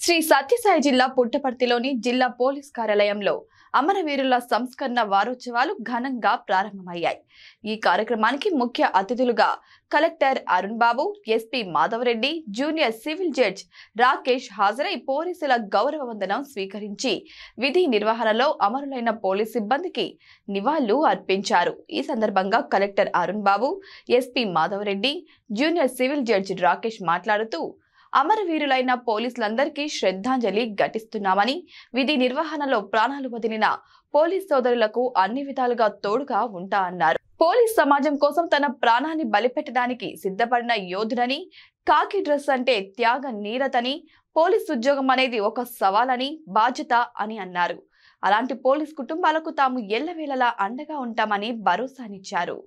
శ్రీ సత్యసాయి జిల్లా పుట్టపర్తిలోని జిల్లా పోలీస్ కార్యాలయంలో అమరవీరుల సంస్కరణ వారోత్సవాలు ఘనంగా ప్రారంభమయ్యాయి ఈ కార్యక్రమానికి ముఖ్య అతిథులుగా collector Arun Babu SP Madhava Reddy junior civil judge Rakesh హాజరై పోలీసుల గౌరవ వందనం స్వీకరించి విధి నిర్వహణలో అమరులైన పోలీస్ సిబ్బందికి నివాళులు అర్పించారు ఈ సందర్భంగా collector Arun Babu SP Madhava Reddy junior civil judge Rakesh మాట్లాడుతూ అమరవీరులైన పోలీసులందరికీ శ్రద్ధాంజలి ఘటిస్తున్నామని విధి నిర్వహణలో ప్రాణాలు వదిలిన పోలీస్ సోదరులకు అన్ని విధాలుగా తోడుగా ఉంటా అన్నారు పోలీస్ సమాజం కోసం తన ప్రాణాన్ని బలిపెట్టడానికి సిద్ధపడిన యోధుడని కాకి డ్రెస్ అంటే త్యాగ నీరతని పోలీస్ ఉద్యోగం అనేది ఒక సవాలని బాధ్యత అని అన్నారు అలాంటి పోలీస్ కుటుంబాలకు తాము ఎల్లవేళలా అండగా ఉంటామని భరోసానిచ్చారు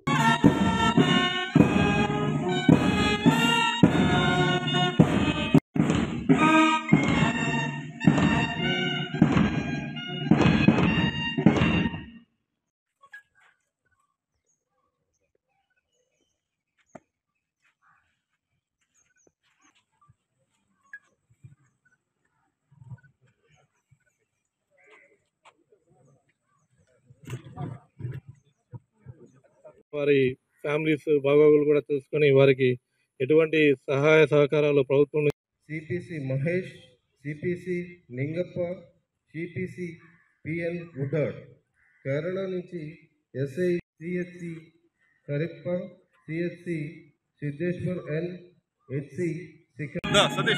వారి ఫ్యామిలీస్ బాగోగులు కూడా తెలుసుకొని వారికి ఎటువంటి సహాయ సహకారాలు ప్రభుత్వం నుంచి CPC Mahesh CPC Ningappa CPC PN Udad Kerala నుంచి SI CHC Karippa CHC Siddheshwar N HC Shikhar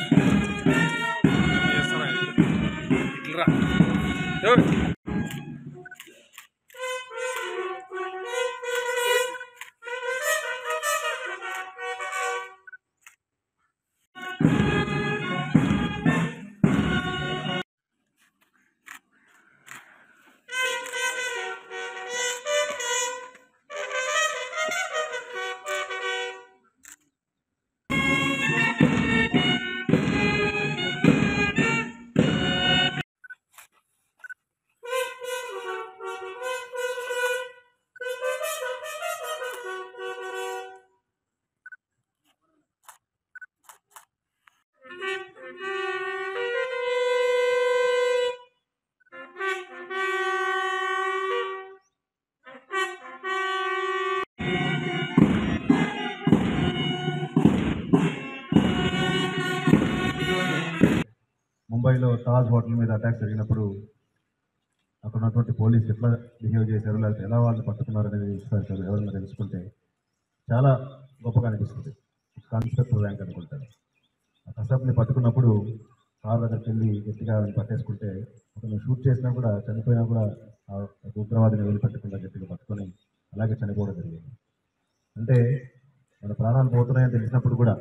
ముంబైలో తాజ్ హోటల్ మీద అటాక్ జరిగినప్పుడు అక్కడ ఉన్నటువంటి పోలీసు ఎట్లా బిహేవ్ చేశారు లేకపోతే ఎలా వాళ్ళని పట్టుకున్నారు అనేది విశ్వాసాలు ఎవరైనా తెలుసుకుంటే చాలా గొప్పగా అనిపిస్తుంది కాన్స్పెక్టర్ ర్యాంక్ అనుకుంటారు ఆ కసబ్ని పట్టుకున్నప్పుడు కార్ దగ్గరికి వెళ్ళి గట్టిగా వాళ్ళని పట్టేసుకుంటే అతను షూట్ చేసినా కూడా చనిపోయినా కూడా ఆ ఉగ్రవాదిని వదిలిపెట్టకుండా గట్టిగా పట్టుకొని అలాగే చనిపోవడం జరిగింది అంటే మన ప్రాణాలు పోతున్నాయని తెలిసినప్పుడు కూడా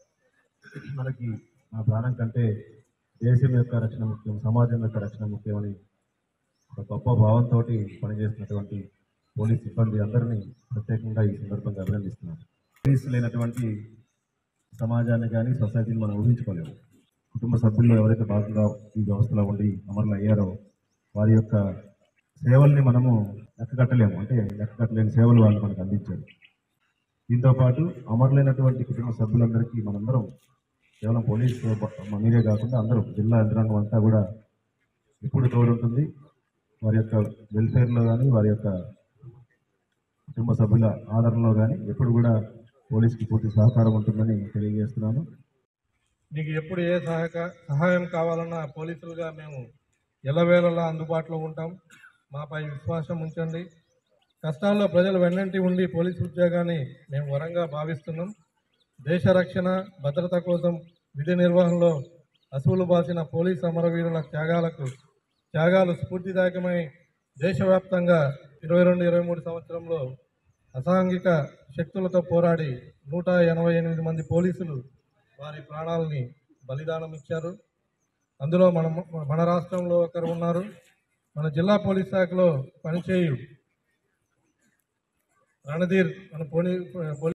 మనకి మన ప్రాణం కంటే దేశం యొక్క రక్షణ ముఖ్యం సమాజం యొక్క రక్షణ ముఖ్యమని ఒక గొప్ప భావంతో పనిచేస్తున్నటువంటి పోలీస్ సిబ్బంది అందరినీ ప్రత్యేకంగా ఈ సందర్భంగా అభినందిస్తున్నాను పోలీసు లేనటువంటి సమాజాన్ని కానీ సొసైటీని మనం ఊహించుకోలేము కుటుంబ సభ్యుల్లో ఎవరైతే భాగంగా ఈ వ్యవస్థలో ఉండి అమరులు అయ్యారో వారి యొక్క సేవల్ని మనము లెక్కగట్టలేము అంటే లెక్కగట్టలేని సేవలు వాళ్ళు మనకు అందించారు దీంతో పాటు అమరులైనటువంటి కుటుంబ సభ్యులందరికీ మనందరం కేవలం పోలీస్ మీరే కాకుండా అందరూ జిల్లా యంత్రాంగం అంతా కూడా ఎప్పుడు తోడుంటుంది వారి యొక్క వెల్ఫేర్లో కానీ వారి యొక్క కుటుంబ సభ్యుల ఆదరణలో కానీ ఎప్పుడు కూడా పోలీస్కి పూర్తి సహకారం ఉంటుందని తెలియజేస్తున్నాను మీకు ఎప్పుడు ఏ సహాయక సహాయం కావాలన్నా పోలీసులుగా మేము ఎల్లవేళలా అందుబాటులో ఉంటాం మాపై విశ్వాసం ఉంచండి కష్టాల్లో ప్రజలు వెన్నంటి ఉండి పోలీసు ఉద్యోగాన్ని మేము వరంగా భావిస్తున్నాం దేశ రక్షణ భద్రత కోసం విధి నిర్వహణలో అసువులు బాసిన పోలీస్ అమరవీరుల త్యాగాలకు త్యాగాలు స్ఫూర్తిదాయకమై దేశవ్యాప్తంగా ఇరవై రెండు ఇరవై మూడు సంవత్సరంలో అసాంఘిక శక్తులతో పోరాడి నూట ఎనభై ఎనిమిది మంది పోలీసులు వారి ప్రాణాలని బలిదానం ఇచ్చారు అందులో మన మన రాష్ట్రంలో ఒకరు ఉన్నారు మన జిల్లా పోలీస్ శాఖలో పనిచేయు రణధీర్ మన పోలీ పోలీస్